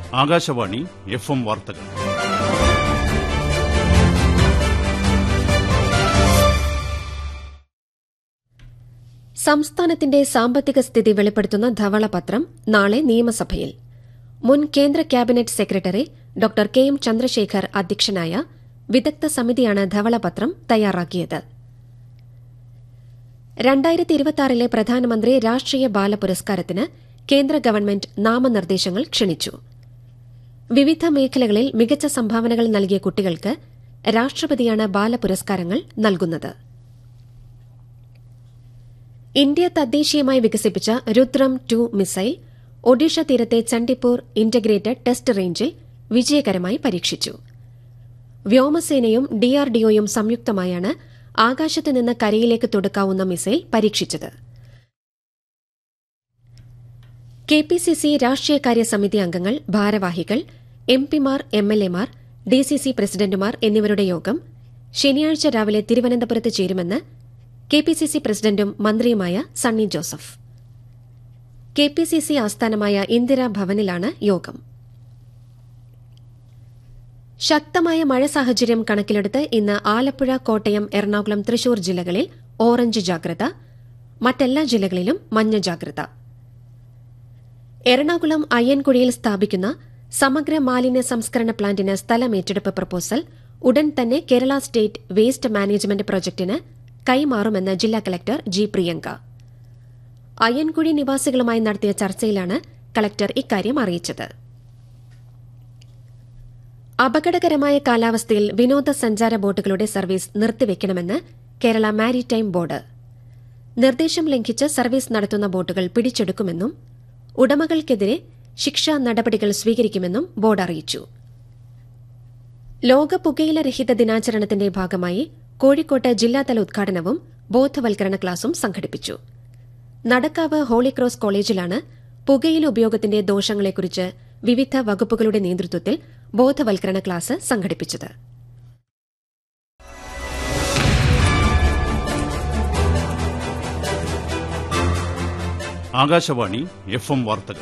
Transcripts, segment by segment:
Akashvani F M വാർത്തകൾ സംസ്ഥാനത്തിന്റെ സാമ്പത്തിക സ്ഥിതി വെളിപ്പെടുത്തുന്ന ധവളപത്രം നാളെ നിയമസഭയിൽ മുൻ കേന്ദ്ര cabinet secretary doctor K M Chandrasekhar അധ്യക്ഷനായ വിദഗ്ധ സമിതിയാണ് ധവളപത്രം തയ്യാറാക്കിയത് രണ്ടായിരത്തി ഇരുപത്തിയാറിലെ പ്രധാനമന്ത്രി രാഷ്ട്രീയ ബാല പുരസ്കാരത്തിന് കേന്ദ്ര ഗവൺമെന്റ് നാമനിർദ്ദേശങ്ങൾ ക്ഷണിച്ചു വിവിധ മേഖലകളിൽ മികച്ച സംഭാവനകൾ നൽകിയ കുട്ടികൾക്ക് രാഷ്ട്രപതിയാണ് ബാലപുരസ്കാരങ്ങൾ നൽകുന്നത് ഇന്ത്യ തദ്ദേശീയമായി വികസിപ്പിച്ച രുദ്രം ടു മിസൈൽ ഒഡീഷ തീരത്തെ ചണ്ഡിപ്പൂർ ഇന്റഗ്രേറ്റഡ് ടെസ്റ്റ് റേഞ്ചിൽ വിജയകരമായി പരീക്ഷിച്ചു വ്യോമസേനയും ഡിആർഡിഒയും സംയുക്തമായാണ് ആകാശത്ത് നിന്ന് കരയിലേക്ക് തൊടുക്കാവുന്ന മിസൈൽ പരീക്ഷിച്ചത് കെപിസിസി രാഷ്ട്രീയകാര്യ സമിതി അംഗങ്ങൾ ഭാരവാഹികൾ എംപിമാർ എംഎൽഎമാർ ഡിസിസി പ്രസിഡന്റുമാർ എന്നിവരുടെ യോഗം ശനിയാഴ്ച രാവിലെ തിരുവനന്തപുരത്ത് ചേരുമെന്ന് കെപിസിസി പ്രസിഡന്റും മന്ത്രിയുമായ സണ്ണി ജോസഫ് കെപിസിസി ആസ്ഥാനമായ ഇന്ദിരാഭവനിലാണ് യോഗം ശക്തമായ മഴ സാഹചര്യം കണക്കിലെടുത്ത് ഇന്ന് ആലപ്പുഴ കോട്ടയം എറണാകുളം തൃശൂർ ജില്ലകളിൽ ഓറഞ്ച് ജാഗ്രത മറ്റെല്ലാ ജില്ലകളിലും മഞ്ഞ ജാഗ്രത എറണാകുളം അയ്യൻകുഴിയിൽ സ്ഥാപിക്കുന്ന സമഗ്ര മാലിന്യ സംസ്കരണ പ്ലാന്റിന് സ്ഥലമേറ്റെടുപ്പ് പ്രപ്പോസൽ ഉടൻ തന്നെ കേരള സ്റ്റേറ്റ് വേസ്റ്റ് മാനേജ്മെന്റ് പ്രൊജക്ടിന് കൈമാറുമെന്ന് ജില്ലാ കളക്ടർ ജി പ്രിയങ്ക അയ്യൻകുഴി നിവാസികളുമായി നടത്തിയ ചർച്ചയിലാണ് കളക്ടർ ഇക്കാര്യം അറിയിച്ചത് അപകടകരമായ കാലാവസ്ഥയിൽ വിനോദസഞ്ചാര ബോട്ടുകളുടെ സർവീസ് നിർത്തിവെക്കണമെന്ന് കേരള മാരിടൈം ബോർഡ് നിർദ്ദേശം ലംഘിച്ച് സർവീസ് നടത്തുന്ന ബോട്ടുകൾ പിടിച്ചെടുക്കുമെന്നും ഉടമകൾക്കെതിരെ ശിക്ഷാ നടപടികൾ സ്വീകരിക്കുമെന്നും ബോർഡ് അറിയിച്ചു ലോക പുകയില രഹിത ദിനാചരണത്തിന്റെ ഭാഗമായി കോഴിക്കോട്ട് ജില്ലാതല ഉദ്ഘാടനവും ബോധവൽക്കരണ ക്ലാസും സംഘടിപ്പിച്ചു നടക്കാവ് ഹോളിക്രോസ് കോളേജിലാണ് പുകയില ഉപയോഗത്തിന്റെ ദോഷങ്ങളെക്കുറിച്ച് വിവിധ വകുപ്പുകളുടെ നേതൃത്വത്തിൽ ബോധവൽക്കരണ ക്ലാസ് സംഘടിപ്പിച്ചത് ആകാശവാണി എഫ് എം വാർത്തകൾ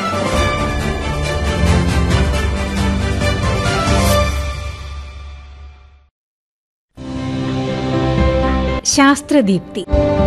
ശാസ്ത്രദീപ്തി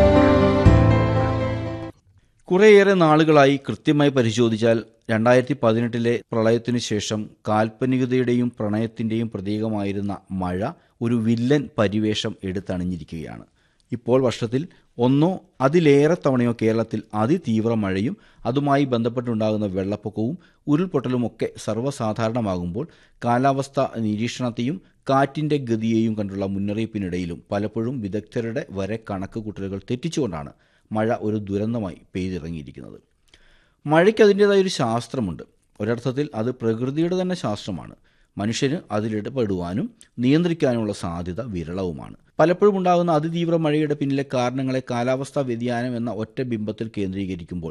കുറേയേറെ നാളുകളായി കൃത്യമായി പരിശോധിച്ചാൽ രണ്ടായിരത്തി പതിനെട്ടിലെ പ്രളയത്തിനു ശേഷം കാൽപ്പനികതയുടെയും പ്രണയത്തിന്റെയും പ്രതീകമായിരുന്ന മഴ ഒരു വില്ലൻ പരിവേഷം എടുത്തണിഞ്ഞിരിക്കുകയാണ് ഇപ്പോൾ വർഷത്തിൽ ഒന്നോ അതിലേറെ തവണയോ കേരളത്തിൽ അതിതീവ്ര മഴയും അതുമായി ബന്ധപ്പെട്ടുണ്ടാകുന്ന വെള്ളപ്പൊക്കവും ഉരുൾപൊട്ടലുമൊക്കെ സർവ്വസാധാരണമാകുമ്പോൾ കാലാവസ്ഥ നിരീക്ഷണത്തെയും കാറ്റിന്റെ ഗതിയെയും കണ്ടുള്ള മുന്നറിയിപ്പിനിടയിലും പലപ്പോഴും വിദഗ്ധരുടെ വരെ കണക്ക് കൂട്ടലുകൾ തെറ്റിച്ചുകൊണ്ടാണ് മഴ ഒരു ദുരന്തമായി പെയ്തിറങ്ങിയിരിക്കുന്നത് മഴയ്ക്ക് അതിൻ്റേതായ ഒരു ശാസ്ത്രമുണ്ട് ഒരർത്ഥത്തിൽ അത് പ്രകൃതിയുടെ തന്നെ ശാസ്ത്രമാണ് മനുഷ്യന് അതിലിടപെടുവാനും നിയന്ത്രിക്കാനുമുള്ള സാധ്യത വിരളവുമാണ് പലപ്പോഴും ഉണ്ടാകുന്ന അതിതീവ്ര മഴയുടെ പിന്നിലെ കാരണങ്ങളെ കാലാവസ്ഥാ വ്യതിയാനം എന്ന ഒറ്റ ബിംബത്തിൽ കേന്ദ്രീകരിക്കുമ്പോൾ